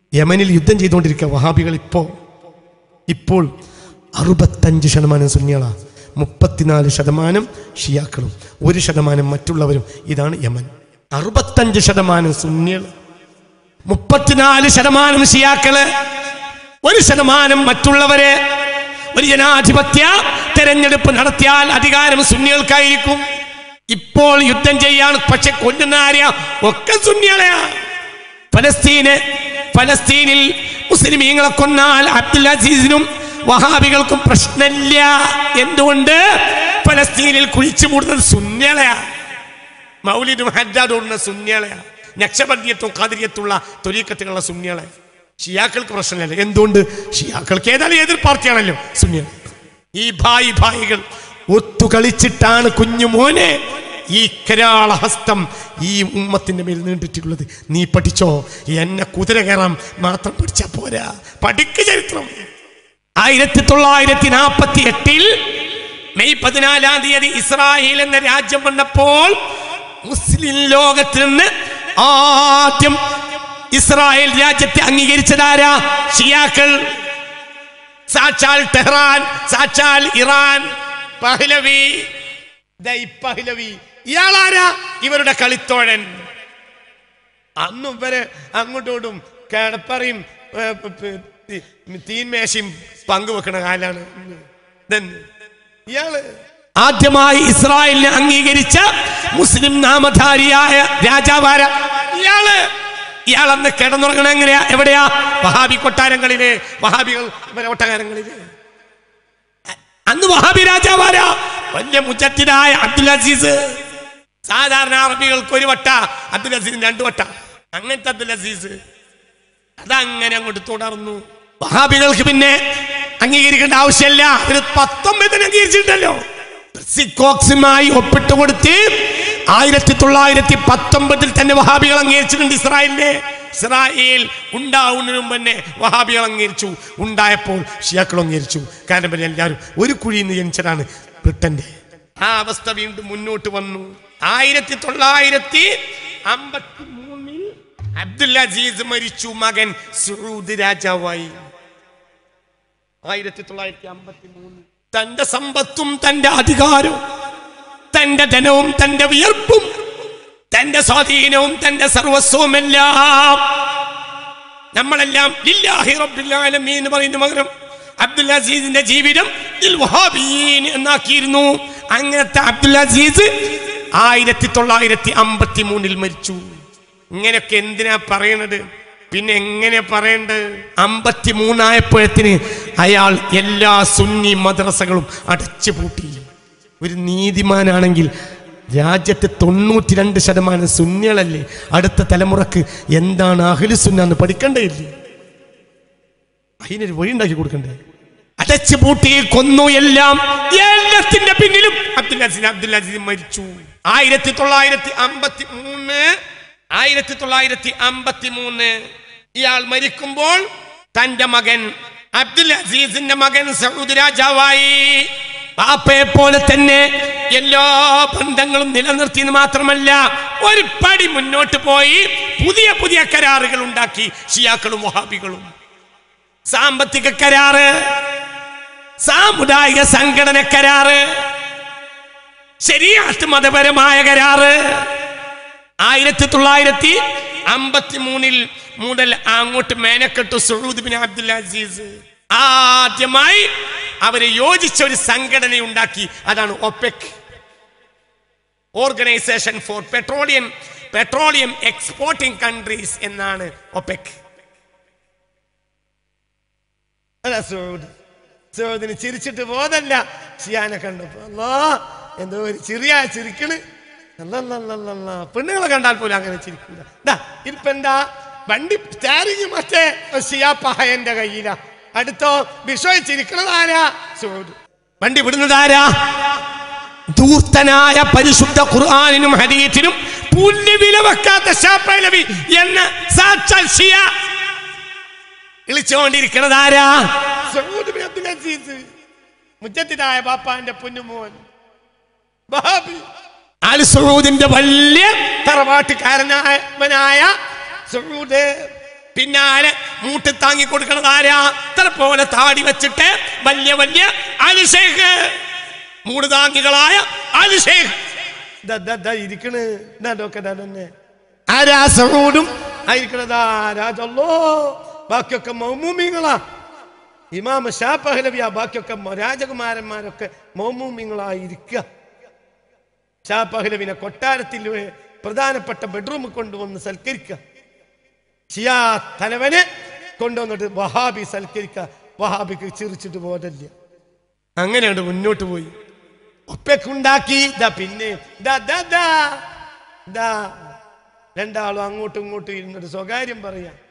യമനിൽ യുദ്ധം ചെയ്തുകൊണ്ടിരിക്കുക വഹാബികൾ ഇപ്പോൾ ഇപ്പോൾ അറുപത്തഞ്ച് ശതമാനം സുന്നികളാ മുപ്പത്തിനാല് ശതമാനം ഷിയാക്കളും ഒരു ശതമാനം മറ്റുള്ളവരും ഇതാണ് യമൻ അറുപത്തഞ്ച് ശതമാനം സുന്നികൾ മുപ്പത്തിനാല് ശതമാനം ഷിയാക്കള് ഒരു ശതമാനം മറ്റുള്ളവരെ ഒരു ജനാധിപത്യ തെരഞ്ഞെടുപ്പ് നടത്തിയാൽ അധികാരം സുന്നികൾക്കായിരിക്കും ഇപ്പോൾ യുദ്ധം ചെയ്യാൻ പക്ഷെ കൊല്ലുന്ന ആരെയാ ഒക്കെ സുന്നികളെയാ ഫലസ്തീന് ഫലസ്തീനിൽ മുസ്ലിമീങ്ങളെ കൊന്നാൽ അബ്ദുൽ അസീസിനും വഹാബികൾക്കും പ്രശ്നമില്ല എന്തുകൊണ്ട് ഫലസ്തീനിൽ കുഴിച്ചു മൂടുന്നത് സുന്യളയാ മൗലിദും ഹജ്ജാദ് ഓടുന്ന സുന്യളയാ നക്ഷബദ്യത്തും കാതിര്യത്തുള്ള തൊലീക്കത്തുള്ള സുന്യളെ ഷിയാക്കൾക്ക് പ്രശ്നമില്ല എന്തുകൊണ്ട് ഷിയാക്കൾക്ക് ഏതായാലും എതിർ പാർട്ടിയാണല്ലോ സുന്യ ഈ ഭായി ഭായികൾ ഒത്തുകളിച്ചിട്ടാണ് കുഞ്ഞു മോനെ ഈ കരാളഹസ്തം ഈ ഉമ്മത്തിന്റെ മേൽ നീണ്ടിട്ടുള്ളത് നീ പഠിച്ചോ എന്നെ കുതിര കയറാം മാത്രം പഠിച്ചാ പോരാ പഠിക്ക് ചരിത്രം ആയിരത്തി തൊള്ളായിരത്തി നാൽപ്പത്തി എട്ടിൽ മെയ് പതിനാലാം തീയതി ഇസ്രായേൽ എന്ന രാജ്യം വന്നപ്പോൾ മുസ്ലിം ലോകത്തിൽ നിന്ന് ആദ്യം ഇസ്രായേൽ രാജ്യത്തെ അംഗീകരിച്ചതാരാ ഷിയാക്കൾ സാക്ഷാൽ ടെഹ്റാൻ സാക്ഷാൽ ഇറാൻ പഹ്ലവി ദൈ പഹ്ലവി ഇയാളാരാ ഇവരുടെ കളിത്തോഴൻ അന്നും ഇവര് അങ്ങോട്ടോടും കിടപ്പറയും ഏ, പ്, പ്, തി- തീന്മേശയും പങ്കുവെക്കണ കാലാണ് ഇതെന്ത്? ഇയാള് ആദ്യമായി ഇസ്രായേലിനെ അംഗീകരിച്ച മുസ്ലിം നാമധാരിയായ രാജാവാര ഇയാള് ഇയാളന്ന് കിടന്നുറങ്ങണ എങ്ങനെയാ എവിടെയാ വഹാബി കൊട്ടാരങ്ങളില് വഹാബികൾ ഇവരെ ഒട്ടകാരങ്ങളില് അന്ന് വഹാബി രാജാവാരാ വലിയ മുജത്തിനായ അബ്ദുൽ അസീസ് സാധാരണ അറബികൾക്ക് ഒരു വട്ട അബ്ദുൽ അസീസ് രണ്ടു വട്ട അങ്ങനത്തെ അബ്ദുൽ അസീസ് അതങ്ങനെ അങ്ങോട്ട് തുടർന്നു വഹാബികൾക്ക് പിന്നെ അംഗീകരിക്കേണ്ട ആവശ്യമില്ല ഒരു പത്തൊമ്പതിന് അംഗീകരിച്ചിട്ടല്ലോ സിക്കോക്സുമായി ഒപ്പിട്ട് കൊടുത്ത് ആയിരത്തി തൊള്ളായിരത്തി പത്തൊമ്പതിൽ തന്നെ വഹാബികൾ അംഗീകരിച്ചിട്ടുണ്ട് ഇസ്രായേലിനെ ഇസ്രായേൽ ഉണ്ടാവുന്നതിന് മുമ്പ് തന്നെ വഹാബികൾ അംഗീകരിച്ചു ഉണ്ടായപ്പോൾ ഷിയാക്കൾ അംഗീകരിച്ചു കാരണം പിന്നെ എല്ലാവരും ഒരു കുഴിയിൽ നിന്ന് ജനിച്ചതാണ് ബ്രിട്ടന്റെ ആ അവസ്ഥ വീണ്ടും മുന്നോട്ട് വന്നു ആയിരത്തി തൊള്ളായിരത്തി അമ്പത്തി മൂന്നിൽ അബ്ദുൽ അസീസ് മരിച്ചു മകൻ സുറൂദ് രാജാവായി ആയിരത്തി തൊള്ളായിരത്തി അമ്പത്തി മൂന്ന് തന്റെ സമ്പത്തും തന്റെ അധികാരവും തന്റെ ധനവും തന്റെ വിയർപ്പും തന്റെ സ്വാധീനവും തന്റെ സർവസ്വവും എല്ലാം നമ്മളെല്ലാം ലില്ലാഹി റബ്ബിൽ ആലമീൻ എന്ന് പറയുന്ന പകരം അബ്ദുൽ അസീസിന്റെ ജീവിതം ലിൽ വഹാബിയീൻ എന്നാക്കിയിരുന്നു അങ്ങനത്തെ അബ്ദുൽ അസീസ് ആയിരത്തി തൊള്ളായിരത്തി അമ്പത്തി മൂന്നിൽ മരിച്ചു ഇങ്ങനെയൊക്കെ എന്തിനാ പറയണത് പിന്നെ എങ്ങനെ പറയേണ്ടത് അമ്പത്തി മൂന്നായപ്പോഴത്തിന് അയാൾ എല്ലാ സുന്നി മദ്രസകളും അടച്ചു പൂട്ടി ഒരു നീതിമാനാണെങ്കിൽ രാജ്യത്തെ തൊണ്ണൂറ്റി രണ്ട് ശതമാനം സുന്നികളല്ലേ അടുത്ത തലമുറക്ക് എന്താണ് അഹ്ലു സുന്ന എന്ന് പഠിക്കണ്ടേയില്ലേ അതിനൊരു വഴി ഉണ്ടാക്കി കൊടുക്കണ്ടേ അടച്ചു പൂട്ടി കൊന്നു എല്ലാം എല്ലാത്തിന്റെ പിന്നിലും അബ്ദുൽ അസീസ് അബ്ദുൽ അസീസ് മരിച്ചു ആയിരത്തി തൊള്ളായിരത്തി അമ്പത്തി മൂന്ന് ആയിരത്തി തൊള്ളായിരത്തി അമ്പത്തി മൂന്ന് ഇയാൾ മരിക്കുമ്പോൾ തന്റെ മകൻ അബ്ദുൽ അസീസിന്റെ മകൻ സൗദി രാജാവായി പാപ്പയെ പോലെ തന്നെ എല്ലാ ബന്ധങ്ങളും നിലനിർത്തിയെന്ന് മാത്രമല്ല ഒരു പടി മുന്നോട്ട് പോയി പുതിയ പുതിയ കരാറുകൾ ഉണ്ടാക്കി ഷിയാക്കളും വഹാബികളും സാമ്പത്തിക കരാറ് സാമുദായിക സംഘടന കരാറ് ശരിയാത്ത് മതപരമായ കരാറ് ആയിരത്തി തൊള്ളായിരത്തി അമ്പത്തി മൂന്നിൽ മുതൽ അങ്ങോട്ട് മേനക്കെട്ടു സുഹൂദ് ബിൻ അബ്ദുൽ അസീസ് ആദ്യമായി അവര് യോജിച്ച ഒരു സംഘടന ഉണ്ടാക്കി അതാണ് OPEC organisation for petroleum petroleum exporting countries എന്നാണ് ഒപെക് അതാ സൗദ് സൗദിന് ചിരിച്ചിട്ട് പോതല്ല ഷിയാനെ കണ്ടപ്പോ അല്ലാ എന്തോ ഒരു ചിറിയാ ചിരിക്കണ് അല്ലല്ലല്ലല്ല പെണ്ണുങ്ങളെ കണ്ടാൽ പോലും അങ്ങനെ ചിരിക്കില്ല ദാ ഇപ്പൊ എന്താ വണ്ടി സ്റ്റാരിങ് മറ്റേ ഷിയാ പഹയന്റെ കയ്യിലാ അടുത്തോ ബിഷോയ് ചിരിക്കണതാരാ സൗദ് വണ്ടി വിടുന്നതാരാ ധൂർത്തനായ പരിശുദ്ധ ഖുർആാനിനും ഹദീത്തിനും പുല്ല് വില വെക്കാത്ത ഷാപ്പലവി എന്ന സാക്ഷാൽ ഷിയ വിളിച്ചുകൊണ്ടിരിക്കണത് ആരാ സഊദ് ബിൻ അബ്ദുൽ അസീസ് മുജദ്ദിദായ പാപ്പാന്റെ പൊന്നുമോൻ ബഹാബി അൽ സഊദിന്റെ വലിയ തറവാട്ടുകാരനായവനായ സഊദ് പിന്നാലെ മൂട്ട് താങ്ങി കൊടുക്കണത് ആരാ ഇത്ര പോലെ താടി വെച്ചിട്ട് വലിയ വലിയ അലിഷേഖ് മൂട് താങ്ങികളായ അലിഷേഖ് ഇരിക്കണ് ഇതൊക്കെ തന്നെ ആരാ സഹൂടും ആയിരിക്കണതാ രാജല്ലോ ബാക്കിയൊക്കെ മൗമൂമിങ്ങളാ ഇമാമ ഷാപ്പഹലവിയ ബാക്കിയൊക്കെ മ- രാജകുമാരന്മാരൊക്കെ മൗമൂമിങ്ങളായിരിക്കുക ഷാപ്പഹലവിനെ കൊട്ടാരത്തിൽ വേ- പ്രധാനപ്പെട്ട ബെഡ്റൂമിൽ കൊണ്ടുവന്ന് സൽക്കരിക്കുക ഷിയാ തലവനെ കൊണ്ടുവന്നിട്ട് വഹാബി സൽക്കരിക്കുക വഹാബിക്ക് ചിരിച്ചിട്ട് പോരല്ല അങ്ങനെയാണ് മുന്നോട്ട് പോയി ഒപ്പക്കുണ്ടാക്കി ദാ പിന്നെ ദാ ദാ ദാ ദാ രണ്ടാളും അങ്ങോട്ടും ഇങ്ങോട്ടും ഇരുന്നിട്ട് സ്വകാര്യം പറയാം